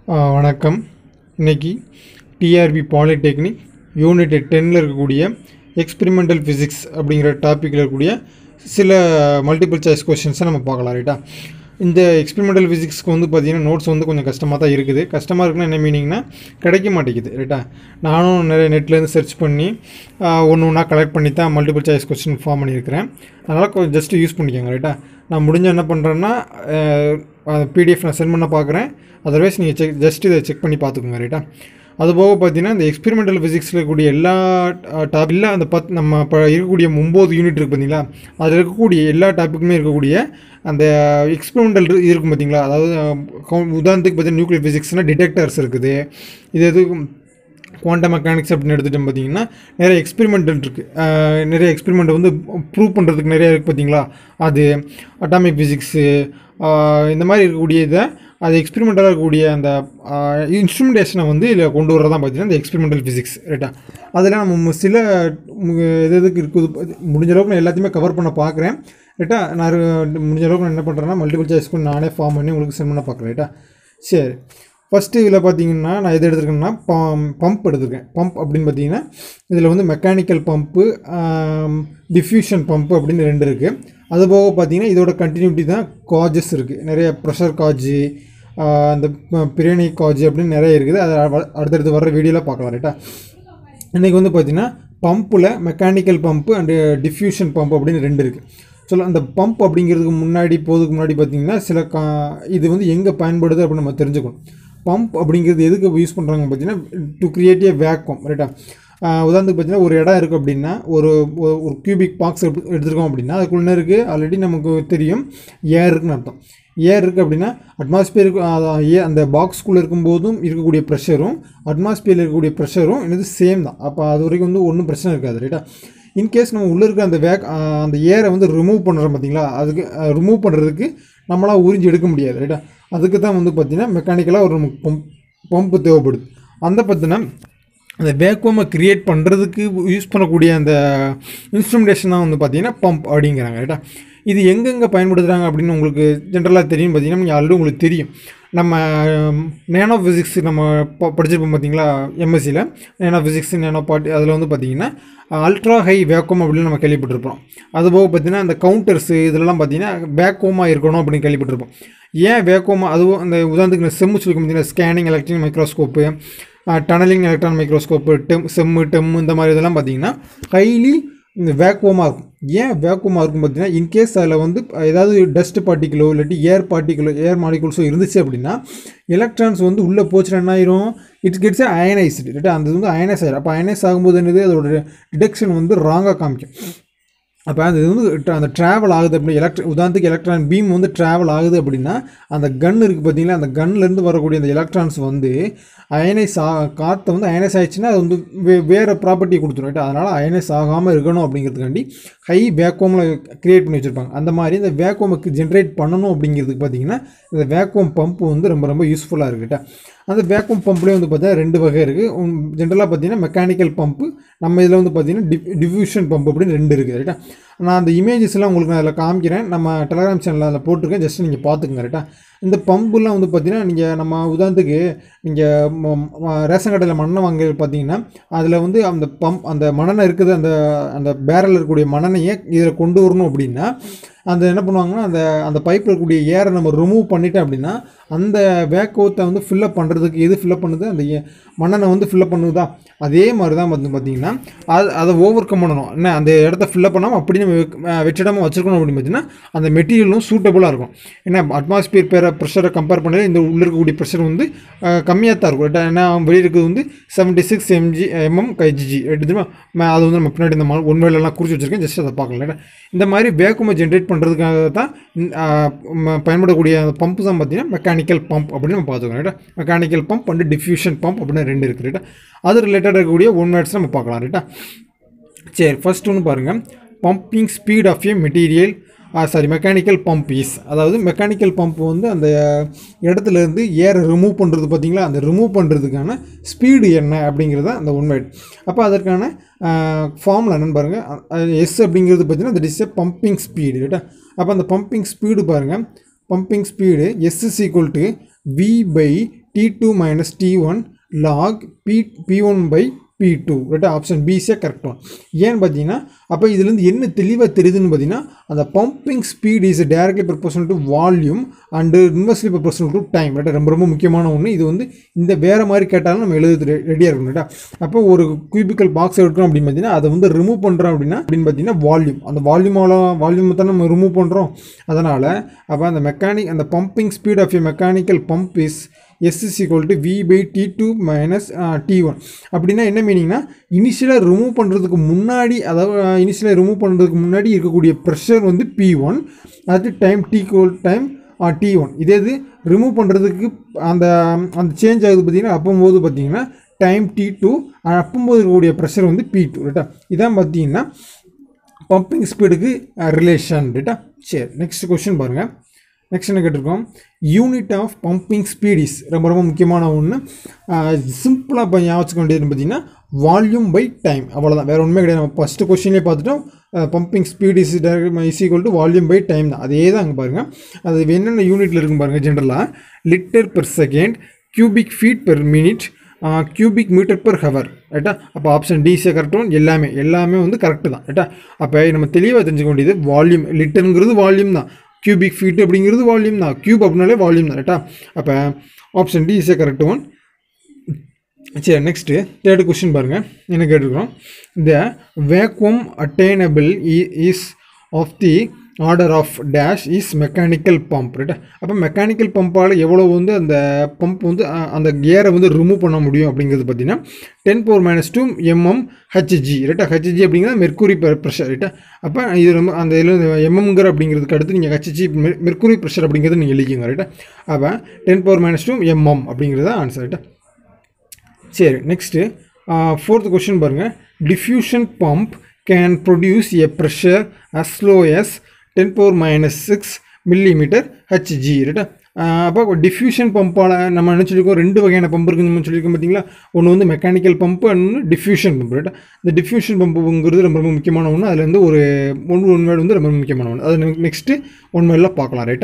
ஆ, வணக்கம் இன்னைக்கு TRB polytechnic unit டென்னில் இருக்கக்கூடிய எக்ஸ்பெரிமெண்டல் ஃபிசிக்ஸ் அப்படிங்கிற டாப்பிக்கில் இருக்கக்கூடிய சில மல்டிபிள் சாய்ஸ் கொஷின்ஸை நம்ம பார்க்கலாம் ரைட்டா இந்த எக்ஸ்பெரிமெண்டல் ஃபிசிக்ஸ்க்கு வந்து பார்த்தீங்கன்னா நோட்ஸ் வந்து கொஞ்சம் கஷ்டமாக தான் இருக்குது கஷ்டமாக இருக்குன்னா என்ன மீனிங்னா கிடைக்க மாட்டேங்குது ரைட்டா நானும் நிறைய நெட்லேருந்து சர்ச் பண்ணி ஒன்று ஒன்றா கலெக்ட் பண்ணி தான் மல்டிபிள் சாய்ஸ் கொஸ்டின் ஃபார்ம் பண்ணியிருக்கிறேன் அதனால் கொஞ்சம் ஜஸ்ட் யூஸ் பண்ணிக்கோங்க ரைட்டா நான் முடிஞ்ச என்ன பண்ணுறேன்னா பிடிஎஃப் நான் சென்ட் பண்ண பார்க்குறேன் அதர்வைஸ் நீங்கள் செக் ஜஸ்ட் இதை செக் பண்ணி பார்த்துக்கோங்க ரைட்டா அது போக பார்த்தீங்கன்னா இந்த எக்ஸ்பெரிமெண்டல் ஃபிசிக்ஸில் இருக்கக்கூடிய எல்லா டாப் இல்லை அந்த பத் நம்ம இப்போ இருக்கக்கூடிய ஒம்பது யூனிட் இருக்குது பார்த்தீங்களா அதில் இருக்கக்கூடிய எல்லா டாப்பிக்குமே இருக்கக்கூடிய அந்த எக்ஸ்பெரிமெண்டல் இருக்கும் பார்த்தீங்களா அதாவது அஹ், கௌ- உதாரணத்துக்கு பார்த்தீங்கன்னா நியூக்ளியர் ஃபிசிக்ஸ்னால் டிடெக்டர்ஸ் இருக்குது இது எது குவாண்டம் மெக்கானிக்ஸ் அப்படின்னு எடுத்துகிட்டோம் பார்த்தீங்கன்னா நிறைய எக்ஸ்பெரிமெண்டல் இருக்குது நிறைய எக்ஸ்பெரிமெண்ட் வந்து ப்ரூவ் பண்ணுறதுக்கு நிறைய இருக்குது பார்த்தீங்களா அது அட்டாமிக் ஃபிசிக்ஸு இந்த மாதிரி இருக்கக்கூடிய இதை அது எக்ஸ்பெரிமெண்டலாக இருக்கக்கூடிய அந்த இன்ஸ்ட்ருமெண்டேஷனை வந்து இதில் கொண்டு வரதான் பார்த்தீங்கன்னா இந்த எக்ஸ்பெரிமெண்டல் ஃபிசிக்ஸ் ரைட்டா அதில் நம்ம மு- சில மு- இது எதுக்கு இருக்குது அது முடிஞ்ச அளவுக்கு நான் எல்லாத்தையுமே கவர் பண்ண பார்க்குறேன் ரைட்டா நான் ஒரு- முடிஞ்ச அளவுக்கு நான் என்ன பண்ணுறேன்னா மல்டிபிள் சாய்ஸ்க்கு நானே ஃபார்ம் பண்ணி உங்களுக்கு சென்ட் பண்ண பார்க்குறேன் ரைட்டா சரி ஃபஸ்ட்டு இதில் பார்த்தீங்கன்னா நான் எது எடுத்திருக்கேன்னா பம் பம்ப் எடுத்திருக்கேன் பம்ப் அப்படின்னு பார்த்தீங்கன்னா இதில் வந்து மெக்கானிக்கல் பம்ப்பு டிஃப்யூஷன் பம்ப்பு அப்படின்னு ரெண்டு இருக்குது அது போக பார்த்தீங்கன்னா இதோட கண்டினியூட்டி தான் காஜஸ் இருக்குது நிறைய ப்ரெஷர் காஜு அந்த பிரியாணி காஜு அப்படின்னு நிறைய இருக்குது அதை அ- அடுத்தடுத்து வர்ற வீடியோவில் பார்க்கலாம் ரைட்டா இன்றைக்கி வந்து பார்த்தீங்கன்னா பம்பில் mechanical pump and diffusion pump அப்படின்னு ரெண்டு இருக்குது சொல்ல அந்த பம்ப் அப்படிங்கிறதுக்கு முன்னாடி போகிறதுக்கு முன்னாடி பார்த்தீங்கன்னா சில கா இது வந்து எங்கே பயன்படுது அப்படின்னு நம்ம தெரிஞ்சுக்கணும் பம்ப் அப்படிங்கிறது எதுக்கு யூஸ் பண்ணுறாங்க பார்த்தீங்கன்னா டு கிரியேட் ஏ வேக்கம் ரைட்டா உதாரணத்துக்கு பார்த்தீங்கன்னா ஒரு இடம் இருக்குது அப்படின்னா ஒரு ஒரு- ஒரு கியூபிக் பாக்ஸ் எடுத்துருக்கோம் அப்படின்னா அதுக்குள்ளே இருக்குது ஆல்ரெடி நமக்கு தெரியும் ஏர் இருக்குன்னு அர்த்தம் ஏர் இருக்குது அப்படின்னா அட்மாஸ்பியருக்கு அந்த பாக்ஸ்குள்ளே இருக்கும்போதும் இருக்கக்கூடிய ப்ரெஷரும் அட்மாஸ்பியரில் இருக்கக்கூடிய ப்ரெஷரும் என்னது சேம் தான் அப்போ அது வரைக்கும் வந்து ஒன்றும் பிரச்சனை இருக்காது ரைட்டா இன்கேஸ் நம்ம உள்ளே இருக்க அந்த வேக் அந்த ஏரை வந்து ரிமூவ் பண்ணுறோம் பார்த்தீங்களா அதுக்கு ரிமூவ் பண்ணுறதுக்கு நம்மளால் உறிஞ்சி எடுக்க முடியாது ரைட்டா அதுக்கு தான் வந்து பார்த்திங்கன்னா மெக்கானிக்கலாக ஒரு பம்ப் பம்பு தேவைப்படுது அந்த பார்த்தீங்கன்னா அந்த வேக்குவமை கிரியேட் பண்ணுறதுக்கு யூஸ் பண்ணக்கூடிய அந்த இன்ஸ்ட்ருமெண்டேஷன் தான் வந்து பார்த்தீங்கன்னா பம்ப் அப்படிங்கிறாங்க ரைட்டா இது எங்கெங்கே பயன்படுத்துகிறாங்க அப்படின்னு உங்களுக்கு ஜென்ரலாக தெரியும் பார்த்தீங்கன்னா நீங்கள் ஆல்ரெடி உங்களுக்கு தெரியும் நம்ம நேனோ ஃபிசிக்ஸ் நம்ம ப- படிச்சிருப்போம் பார்த்தீங்களா எம்எஸ்சியில் நேனோ ஃபிசிக்ஸ் நேனோ பாட்டி அதில் வந்து பார்த்தீங்கன்னா அல்ட்ரா ஹை வேக்கம் அப்படின்னு நம்ம கேள்விப்பட்டிருப்போம் அதுபோக பார்த்தீங்கன்னா அந்த கவுண்டர்ஸு இதெல்லாம் பார்த்தீங்கன்னா வேக்கோமாக இருக்கணும் அப்படின்னு கேள்விப்பட்டிருப்போம் ஏன் வேக்கோமா அதுவும் அந்த உதாரணத்துக்கு இந்த செம்மு சொல்லிக்க பார்த்தீங்கன்னா scanning electric microscope tunneling electron microscope TEM SEM TEM இந்த மாதிரி இதெல்லாம் பார்த்தீங்கன்னா ஹைலி இந்த வேக்குவமாக இருக்கும் ஏன் வேக்குவமாக இருக்கும் பார்த்தீங்கன்னா இன்கேஸ் அதில் வந்து ஏதாவது டஸ்ட் பார்ட்டிகளோ இல்லாட்டி ஏர் பார்ட்டிகளோ ஏர் மாலிகுல்ஸோ இருந்துச்சு அப்படின்னா எலக்ட்ரான்ஸ் வந்து உள்ளே போச்சுன்னா என்ன ஆயிரும் இட்ஸ் கெட்ஸ் அயனைஸ்டு ரைட்டா அந்த இது வந்து அயனைஸ் ஆயிரும் அப்போ அயனைஸ் ஆகும்போது என்னது அதோட டிடெக்ஷன் வந்து ராங்காக காமிக்கும் அப்போ அந்த இது வந்து tra- அந்த ட்ராவல் ஆகுது அப்படி எலக்ட்ரி உதாரணத்துக்கு எலக்ட்ரான் பீம் வந்து ட்ராவல் ஆகுது அப்படின்னா அந்த கன் இருக்குது பார்த்தீங்களா அந்த கன்லேருந்து வரக்கூடிய அந்த எலக்ட்ரான்ஸ் வந்து அயனைஸ் ஆ காற்றை வந்து அயனைஸ் ஆயிடுச்சுன்னா அது வந்து வே வேறு ப்ராப்பர்ட்டி கொடுத்துரும் ரைட்டா அதனால் அயனைஸ் ஆகாமல் இருக்கணும் அப்படிங்கிறதுக்காண்டி ஹை வேக்குவமில் க்ரியேட் பண்ணி வச்சுருப்பாங்க அந்த மாதிரி இந்த வேக்குவமுக்கு ஜென்ரேட் பண்ணணும் அப்படிங்கிறதுக்கு பார்த்தீங்கன்னா இந்த வேக்குவம் பம்ப் வந்து ரொம்ப ரொம்ப யூஸ்ஃபுல்லாக இருக்குட்டா அந்த வேக்குவம் பம்ப்லேயே வந்து பார்த்தீங்கன்னா ரெண்டு வகை இருக்குது ஜென்ரலாக பார்த்தீங்கன்னா மெக்கானிக்கல் பம்ப்பு நம்ம இதில் வந்து பார்த்தீங்கன்னா டிஃப் டிஃப்யூஷன் பம்ப் அப்படின்னு ரெண்டு இருக்குது ரைட்டா நான் அந்த இமேஜஸ் எல்லாம் உங்களுக்கு நான் அதில் காமிக்கிறேன் நம்ம டெலகிராம் சேனலில் அதில் போட்டிருக்கேன் ஜஸ்ட் நீங்கள் பார்த்துக்குங்க ரைட்டா இந்த பம்புலாம் வந்து பார்த்தீங்கன்னா நீங்கள் நம்ம உதாரணத்துக்கு நீங்கள் ரேஷன் கடையில் மண்ணை வாங்க பார்த்தீங்கன்னா அதில் வந்து அந்த பம்ப் அந்த மணனை இருக்குது அந்த அந்த பேரலில் இருக்கக்கூடிய மணனையை இதில் கொண்டு வரணும் அப்படின்னா அந்த என்ன பண்ணுவாங்கன்னா அந்த அந்த பைப்பில் இருக்கக்கூடிய ஏரை நம்ம ரிமூவ் பண்ணிட்டோம் அப்படின்னா அந்த வேக்கோத்தை வந்து ஃபில்லப் பண்ணுறதுக்கு எது ஃபில்லப் பண்ணுது அந்த ஏ- மண்ணெண்ணை வந்து ஃபில்லப் பண்ணுதா அதே மாதிரி தான் வந்து பார்த்தீங்கன்னா அது அதை ஓவர் கம் பண்ணணும் என்ன அந்த இடத்த ஃபில்லப் பண்ணாமல் அப்படி நம்ம வெக்- அஹ் வெற்றிடமாக வச்சுருக்கணும் அப்படின்னு பார்த்தீங்கன்னா அந்த மெட்டீரியலும் சூட்டபுளாக இருக்கும் ஏன்னா அட்மாஸ்பியர் பேர ப்ரெஷரை கம்பேர் பண்ணி இந்த உள்ள இருக்கக்கூடிய ப்ரெஷர் வந்து கம்மியாக தான் இருக்கும் ரைட்டா ஏன்னா வெளியே இருக்கிறது வந்து செவன்ட்டி சிக்ஸ் எம்ஜி எம்எம் கைஜிஜி ரைட்டு தெரியுமா ம- அது வந்து நம்ம பின்னாடி இந்த மா- ஒன் வேலெல்லாம் குறித்து வச்சுருக்கேன் ஜஸ்ட் அதை பார்க்கலாம் ரைட்டா இந்த மாதிரி வேக்குமை ஜென்ரேட் பண்ணுறதுக்காக தான் இந்த, ஆஹ், ம- பயன்படக்கூடிய அந்த பம்ப் தான் பார்த்தீங்கன்னா மெக்கானிக்கல் பம்ப் அப்படின்னு நம்ம பார்த்துக்கணும் ரைட்டா mechanical pump and diffusion pump அப்படின்னு ரெண்டு இருக்குது ரைட்டா அது ரிலேட்டடாக இருக்கக்கூடிய ஒன் வேர்ட்ஸ் நம்ம பார்க்கலாம் ரைட்டா சரி ஃபர்ஸ்ட் ஒன்று பாருங்கள் pumping speed of a material sorry mechanical pump is அதாவது மெக்கானிக்கல் பம்ப் வந்து அந்த இடத்துல இருந்து ஏரை ரிமூவ் பண்ணுறது பார்த்தீங்களா அந்த ரிமூவ் பண்ணுறதுக்கான ஸ்பீடு என்ன அப்படிங்கிறது தான் அந்த உண்மை அப்போ அதற்கான ஃபார்முலா என்னன்னு பாருங்கள் எஸ் அப்படிங்கிறது பார்த்தீங்கன்னா அந்த டிஸ் பம்பிங் ஸ்பீடு ரைட்டா அப்போ அந்த பம்பிங் ஸ்பீடு பாருங்கள் pumping speed S is equal to V by T two minus T one log P P one by P two ரைட்டா ஆப்ஷன் பிஸே கரெக்ட் ஒன் ஏன்னு பார்த்தீங்கன்னா அப்போ இதுலேருந்து என்ன தெளிவாக தெரியுதுன்னு பார்த்தீங்கன்னா அந்த pumping speed is directly proportional to volume and inversely proportional to time ரைட்டா ரொம்ப ரொம்ப முக்கியமான ஒன்று இது வந்து இந்த வேறு மாதிரி கேட்டாலும் நம்ம எழுது ரெடியாக இருக்கணும் ரைட்டா அப்போ ஒரு கியூபிக்கல் பாக்ஸ் எடுக்கிறோம் அப்படின்னு பார்த்தீங்கன்னா அதை வந்து ரிமூவ் பண்ணுறோம் அப்படின்னா அப்படின்னு பார்த்தீங்கன்னா வால்யூம் அந்த வால்யூமோட வால்யூமை தான் நம்ம ரிமூவ் பண்ணுறோம் அதனால் அப்போ அந்த மெக்கானிக் அந்த pumping speed of a mechanical pump is S is equal to V by T two minus T one அப்படின்னா என்ன மீனிங்னா இனிஷியலாக ரிமூவ் பண்ணுறதுக்கு முன்னாடி அதாவது இனிஷியலாக ரிமூவ் பண்ணுறதுக்கு முன்னாடி இருக்கக்கூடிய ப்ரெஷர் வந்து பி ஒன் அது டைம் டி கோல் டைம் டி ஒன் இதே இது ரிமூவ் பண்ணுறதுக்கு அந்த அந்த சேஞ்ச் ஆகுது பார்த்தீங்கன்னா அப்போம்போது பார்த்தீங்கன்னா டைம் டி டூ அப்போம்போது இருக்கக்கூடிய ப்ரெஷர் வந்து பி டூ ரைட்டா இதான் பார்த்தீங்கன்னா பம்பிங் ஸ்பீடுக்கு ரிலேஷன் ரைட்டா சரி நெக்ஸ்ட் கொஸ்டின் பாருங்கள் நெக்ஸ்ட் என்ன கேட்டிருக்கோம் unit of pumping speed is ரொம்ப ரொம்ப முக்கியமான ஒன்று சிம்பிளாக இப்போ ஞாபகம் வச்சுக்க வேண்டியது பார்த்தீங்கன்னா வால்யூம் பை டைம் அவ்வளோதான் வேறு ஒன்றுமே கிடையாது நம்ம ஃபஸ்ட்டு கொஸ்டின்லேயே பார்த்துட்டோம் pumping speed is direct is equal to volume by time தான் அதே தான் அங்கே பாருங்கள் அது என்னென்ன யூனிட்டில் இருக்கும் பாருங்கள் ஜென்ரலாக litre per second cubic feet per minute cubic metre per hour ரைட்டா அப்போ ஆப்ஷன் டிஸே கரெக்டும் எல்லாமே எல்லாமே வந்து கரெக்டு தான் ரைட்டா அப்போ நம்ம தெளிவாக தெரிஞ்சுக்க வேண்டியது வால்யூம் லிட்டருங்கிறது வால்யூம் தான் கியூபிக் ஃபீட் அப்படிங்கிறது வால்யூம் தான் கியூப் அப்படின்னாலே வால்யூம் தான் ரைட்டா அப்போ option D is a correct one சரி நெக்ஸ்ட்டு தேர்டு கொஸ்டின் பாருங்கள் என்ன கேட்டிருக்கிறோம் இந்த vacuum attainable is of the order of dash is mechanical pump ரைட்டா அப்போ மெக்கானிக்கல் பம்ப்பால் எவ்வளோ வந்து அந்த பம்ப் வந்து அஹ், அந்த கியரை வந்து ரிமூவ் பண்ண முடியும் அப்படிங்கிறது பார்த்தீங்கன்னா ten power minus two MM HG ரைட்டா ஹெச்ஜி அப்படிங்கிறது மெர்க்குரி ப்ரெஷர் ரைட்டா அப்போ இது ரொம்ப அந்த இதில் எம்எம்ங்கிற அப்படிங்கிறதுக்கு அடுத்து நீங்கள் ஹெச்ஜி மெர்க்குரி ப்ரெஷர் அப்படிங்கிறது நீங்கள் எழுதிக்கோங்க ரைட்டா அப்போ ten power minus two MM அப்படிங்கிறது ஆன்சர் ரைட்டா சரி நெக்ஸ்ட்டு ஃபோர்த் கொஸ்டின் பாருங்கள் diffusion pump can produce a pressure as low as ten power minus six millimetre HG ரைட்டா அப்போ டிஃப்யூஷன் பம்பால் நம்ம என்ன சொல்லியிருக்கோம் ரெண்டு வகையான பம்ப் இருக்குன்னு நம்ம சொல்லியிருக்கோம் பார்த்தீங்களா ஒன்று வந்து மெக்கானிக்கல் பம்பு இன்னொன்று டிஃப்யூஷன் பம்ப் ரைட்டா இந்த டிஃப்யூஷன் பம்புங்கிறது ரொம்ப ரொம்ப முக்கியமான ஒன்று அதுல இருந்து ஒரு ஒன்று ஒன் வேர்டு வந்து ரொம்ப ரொம்ப முக்கியமான ஒன்று அது நெக்ஸ்ட்டு ஒன் வேர்டில் பார்க்கலாம் ரைட்டா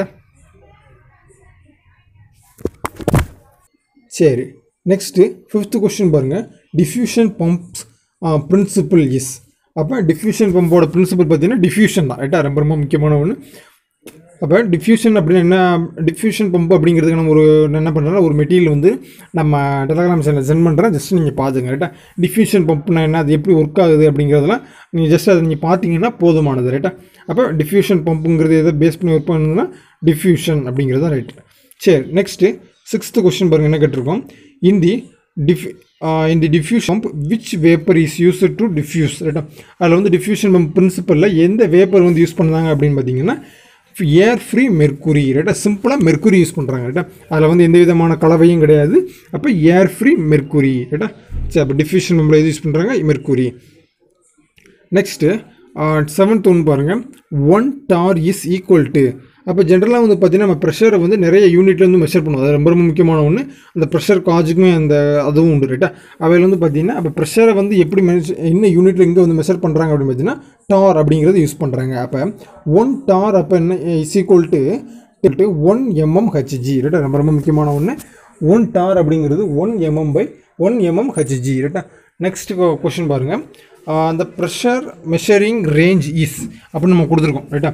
சரி நெக்ஸ்ட்டு ஃபிஃப்த்து கொஸ்டின் பாருங்கள் டிஃப்யூஷன் பம்ப்ஸ் பிரின்சிபிள் இஸ் அப்போ டிஃப்யூஷன் பம்போட பிரின்சிபல் பார்த்தீங்கன்னா டிஃப்யூஷன் தான் ரைட்டா ரொம்ப ரொம்ப முக்கியமான ஒன்று அப்போ டிஃப்யூஷன் அப்படின்னு என்ன டிஃப்யூஷன் பம்ப் அப்படிங்கிறதுக்கு நம்ம ஒரு என்ன பண்ணுறோம்னா ஒரு மெட்டீரியல் வந்து நம்ம டெலகிராம் சேனல் சென்ட் பண்ணுறேன் ஜஸ்ட் நீங்கள் பார்த்துங்க ரைட்டா டிஃப்யூஷன் பம்ப்னா என்ன அது எப்படி ஒர்க் ஆகுது அப்படிங்கிறதெல்லாம் நீங்கள் ஜஸ்ட் அதை நீங்கள் பார்த்தீங்கன்னா போதுமானது ரைட்டா அப்போ டிஃப்யூஷன் பம்புங்கிறது எதை பேஸ் பண்ணி ஒர்க் பண்ணுதுன்னா டிஃப்யூஷன் அப்படிங்கிறது தான் ரைட் சரி நெக்ஸ்ட்டு சிக்ஸ்த்து கொஸ்டின் பாருங்கள் என்ன கேட்டிருக்கோம் in the diff in the diffusion pump which vapour is use to diffuse ரைட்டா அதில் வந்து டிஃப்யூஷன் பம்ப் பிரின்சிபலில் எந்த வேப்பர் வந்து யூஸ் பண்ணாங்க அப்படின்னு பார்த்தீங்கன்னா ஏர் ஃப்ரீ மெர்க்குரி ரைட்டா சிம்பிளாக மெர்க்குரி யூஸ் பண்ணுறாங்க ரைட்டா அதில் வந்து எந்த விதமான கலவையும் கிடையாது அப்போ ஏர் ஃப்ரீ மெர்க்குரி ரைட்டா சரி அப்போ டிஃப்யூஷன் பம்பில் எது யூஸ் பண்ணுறாங்க மெர்க்குரி நெக்ஸ்ட்டு செவன்த் ஒன்று பாருங்கள் one torr is equal to அப்போ ஜென்ரலாக வந்து பார்த்தீங்கன்னா நம்ம ப்ரெஷரை வந்து நிறைய யூனிட்ல வந்து மெஷர் பண்ணுவோம் அது ரொம்ப ரொம்ப முக்கியமான ஒன்று அந்த ப்ரெஷர் காஜுக்குமே அந்த அதுவும் உண்டு ரைட்டா அவையில் வந்து பார்த்தீங்கன்னா அப்போ ப்ரெஷரை வந்து எப்படி மெஷ் என்ன யூனிட்ல எங்கே வந்து மெஷர் பண்ணுறாங்க அப்படின்னு பார்த்தீங்கன்னா டார் அப்படிங்கிறது யூஸ் பண்ணுறாங்க அப்போ ஒன் டார் அப்போ என்ன is equal to one MM HG ரைட்டா ரொம்ப ரொம்ப முக்கியமான ஒன்று ஒன் டார் அப்படிங்கிறது one MM by one MM HG ரைட்டா நெக்ஸ்ட் கொஷின் பாருங்கள் அந்த ப்ரெஷர் மெஷரிங் ரேஞ்ச் இஸ் அப்படின்னு நம்ம கொடுத்துருக்கோம் ரைட்டா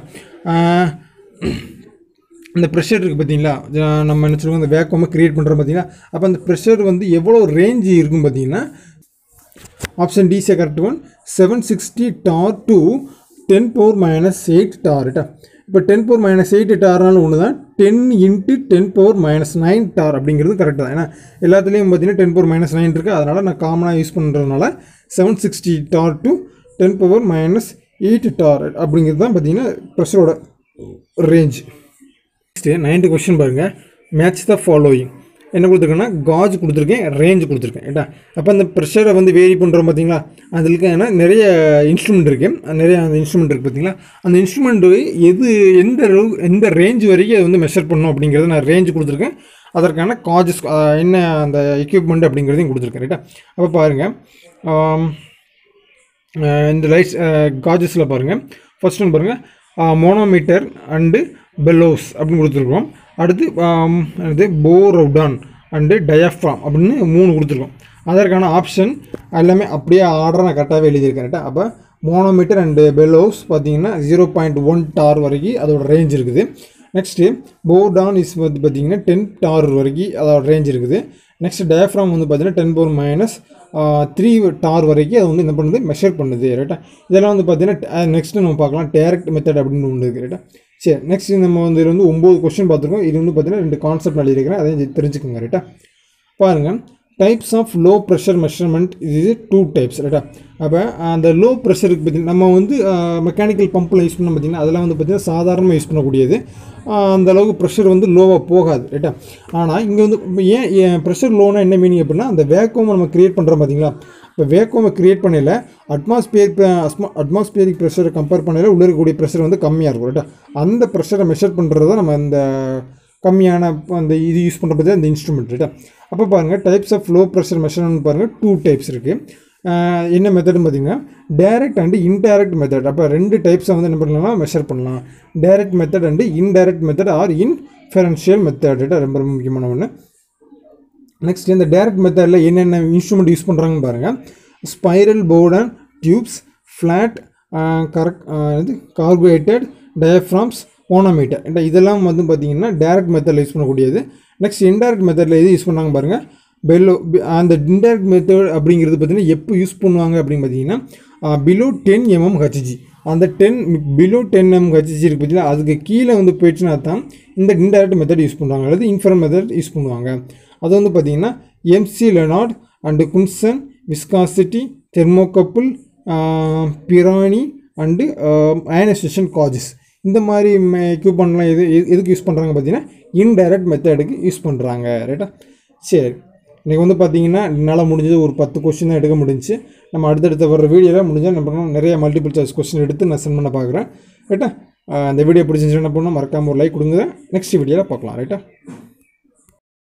இந்த ப்ரெஷர் இருக்குது பார்த்தீங்களா ஜ- நம்ம என்ன சொல்லுவோம் இந்த வேக்கமாக க்ரியேட் பண்ணுறோம் பார்த்தீங்களா அப்போ அந்த ப்ரெஷர் வந்து எவ்வளோ ரேஞ்ச் இருக்கும் பார்த்தீங்கன்னா option D say correct one seven sixty torr to ten power minus eight torr ரைட்டா இப்போ டென் பவர் மைனஸ் எயிட் டார்னாலும் ஒன்று தான் ten into ten power minus nine torr அப்படிங்கிறது கரெக்ட் தான் ஏன்னா எல்லாத்துலேயும் பார்த்தீங்கன்னா டென் பவர் மைனஸ் நைன் இருக்குது அதனால் நான் காமனாக யூஸ் பண்ணுறதுனால seven sixty torr to ten power minus eight torr அப்படிங்கிறது தான் பார்த்தீங்கன்னா ப்ரெஷரோட ரேஞ்ச் நெக்ஸ்ட்டு நைன்த்து கொஸ்டின் பாருங்கள் மேட்ச் த ஃபாலோயிங் என்ன கொடுத்துருக்கேன்னா காஜ் கொடுத்துருக்கேன் ரேஞ்ச் கொடுத்துருக்கேன் ஏட்டா அப்போ அந்த ப்ரெஷரை வந்து வேரி பண்ணுறோம் பார்த்தீங்களா அதுக்கு ஏன்னா நிறைய இன்ஸ்ட்ருமெண்ட் இருக்குது நிறைய அந்த இன்ஸ்ட்ருமெண்ட் இருக்குது பார்த்தீங்களா அந்த இன்ஸ்ட்ருமெண்ட்டு எது எந்த அளவு- எந்த ரேஞ்ச் வரைக்கும் அது வந்து மெஷர் பண்ணும் அப்படிங்கிறத நான் ரேஞ்ச் கொடுத்துருக்கேன் அதற்கான காஜஸ் என்ன அந்த எக்யூப்மெண்ட் அப்படிங்கிறதையும் கொடுத்துருக்கேன் ரைட்டா அப்போ பாருங்கள் அஹ் இந்த லைட்ஸ் காஜஸில் பாருங்கள் ஃபர்ஸ்ட் ஒன்று பாருங்கள் மோனோமீட்டர் அண்டு பெல்லோஸ் அப்படின்னு கொடுத்துருக்கோம் அடுத்து ஆம், அடுத்து போரவுடான் அண்டு டயாஃப்ராம் அப்படின்னு மூணு கொடுத்துருக்கோம் அதற்கான ஆப்ஷன் எல்லாமே அப்படியே ஆர்டர் நான் கரெக்டாகவே எழுதியிருக்கேன் ரைட்டா அப்போ மோனோமீட்டர் அண்டு பெல்லோஸ் பார்த்தீங்கன்னா ஜீரோ பாயிண்ட் ஒன் டார் வரைக்கும் அதோட ரேஞ்ச் இருக்குது நெக்ஸ்ட்டு போர்டான் இஸ் வந்து பார்த்தீங்கன்னா டென் டார் வரைக்கும் அதோட ரேஞ்ச் இருக்குது நெக்ஸ்ட் டயஃப்ராம் வந்து பார்த்தீங்கன்னா ten power minus three torr வரைக்கும் அது வந்து என்ன பண்ணுது மெஷர் பண்ணுது ரைட்டா இதெல்லாம் வந்து பார்த்தீங்கன்னா நெக்ஸ்ட் நம்ம பார்க்கலாம் டேரக்ட் மெத்தட் அப்படின்னு ஒன்று இருக்குது ரைட்டா சரி நெக்ஸ்ட் நம்ம வந்து இது வந்து ஒம்பது கொஸ்டின் பார்த்துருக்கோம் இது வந்து பார்த்தீங்கன்னா ரெண்டு கான்செப்ட் எழுதியிருக்கிறேன் அதையும் தெரிஞ்சுக்கோங்க ரைட்டா பாருங்கள் types of low pressure measurement இது டூ டைப்ஸ் ரைட்டா அப்போ அந்த லோ ப்ரெஷருக்கு பார்த்தீங்கன்னா நம்ம வந்து மெக்கானிக்கல் பம்பில் யூஸ் பண்ண பார்த்தீங்கன்னா அதெல்லாம் வந்து பார்த்திங்கன்னா சாதாரணமாக யூஸ் பண்ணக்கூடியது ஆஹ் அந்த அளவுக்கு ப்ரெஷர் வந்து லோவாக போகாது ரைட்டா ஆனால் இங்கே வந்து இப்ப ஏன் ப்ரெஷர் லோனா என்ன மீனிங் அப்படின்னா அந்த வேக்கோமை நம்ம க்ரியேட் பண்ணுறோம் பார்த்தீங்களா இப்போ வேக்கோமை க்ரியேட் பண்ணல அட்மாஸ்பியர் அட்மாஸ்பியரிக் ப்ரெஷரை கம்பேர் பண்ணல உள்ள இருக்கக்கூடிய ப்ரெஷர் வந்து கம்மியாக இருக்கும் ரைட்டா அந்த ப்ரெஷரை மெஷர் பண்ணுறது தான் நம்ம இந்த கம்மியான அந்த இது யூஸ் பண்ணுற பற்றி அந்த இன்ஸ்ட்ருமெண்ட் ரைட்டா அப்போ பாருங்கள் types of low pressure measurement பாருங்கள் டூ டைப்ஸ் இருக்குது என்ன மெத்தட்னு பார்த்தீங்கன்னா டைரக்ட் அண்டு இன்டைரக்ட் மெத்தட் அப்போ ரெண்டு டைப்ஸை வந்து என்ன பண்ணலாம் மெஷர் பண்ணலாம் direct method and indirect method or inferential method ரைட்டா ரொம்ப ரொம்ப முக்கியமான ஒன்று நெக்ஸ்ட் இந்த டைரக்ட் மெத்தடில் என்னென்ன இன்ஸ்ட்ருமெண்ட் யூஸ் பண்ணுறாங்கன்னு பாருங்கள் spiral Bourdon tubes flat correct இது கார்போஹைட்ரேட் டயஃப்ராம்ஸ் ஓனோமீட்டர் இந்த இதெல்லாம் வந்து பார்த்தீங்கன்னா டைரக்ட் மெத்தடில் யூஸ் பண்ணக்கூடியது நெக்ஸ்ட் இன்டைரக்ட் மெத்தடில் எது யூஸ் பண்ணாங்க பாருங்கள் பெல்லோ அந்த இன்டைரக்ட் மெத்தட் அப்படிங்கிறது பார்த்தீங்கன்னா எப்போ யூஸ் பண்ணுவாங்க அப்படின்னு பார்த்தீங்கன்னா பிலோ டென் எம்எம் ஹச்ஜி அந்த ten below ten M HG இருக்கு பார்த்தீங்கன்னா அதுக்கு கீழே வந்து போயிடுச்சுன்னா தான் இந்த இன்டைரக்ட் மெத்தட் யூஸ் பண்ணுவாங்க அல்லது இன்ஃபரன் மெத்தட் யூஸ் பண்ணுவாங்க அது வந்து பார்த்தீங்கன்னா MC Leonard and Knudsen viscosity thermocouple Pirani and ionization gauges இந்த மாதிரி எக்யூப்மெண்ட்லாம் எது எது- எதுக்கு யூஸ் பண்ணுறாங்க பார்த்தீங்கன்னா இன்டைரக்ட் மெத்தடுக்கு யூஸ் பண்ணுறாங்க ரைட்டா சரி இன்றைக்கி வந்து பார்த்தீங்கன்னா என்னால் முடிஞ்சது ஒரு பத்து கொஸ்டின் தான் எடுக்க முடிஞ்சுச்சு நம்ம அடுத்தடுத்த வர வீடியோவில் முடிஞ்சால் நம்ம பண்ணணும் நிறைய மல்டிபிள் சாய்ஸ் கொஸ்டின் எடுத்து நான் சென்ட் பண்ண பார்க்குறேன் ரைட்டா அந்த வீடியோ பிடிச்சிருந்துச்சுன்னா என்ன பண்ணணும் மறக்காமல் ஒரு லைக் கொடுங்க நெக்ஸ்ட் வீடியோவில் பார்க்கலாம் ரைட்டா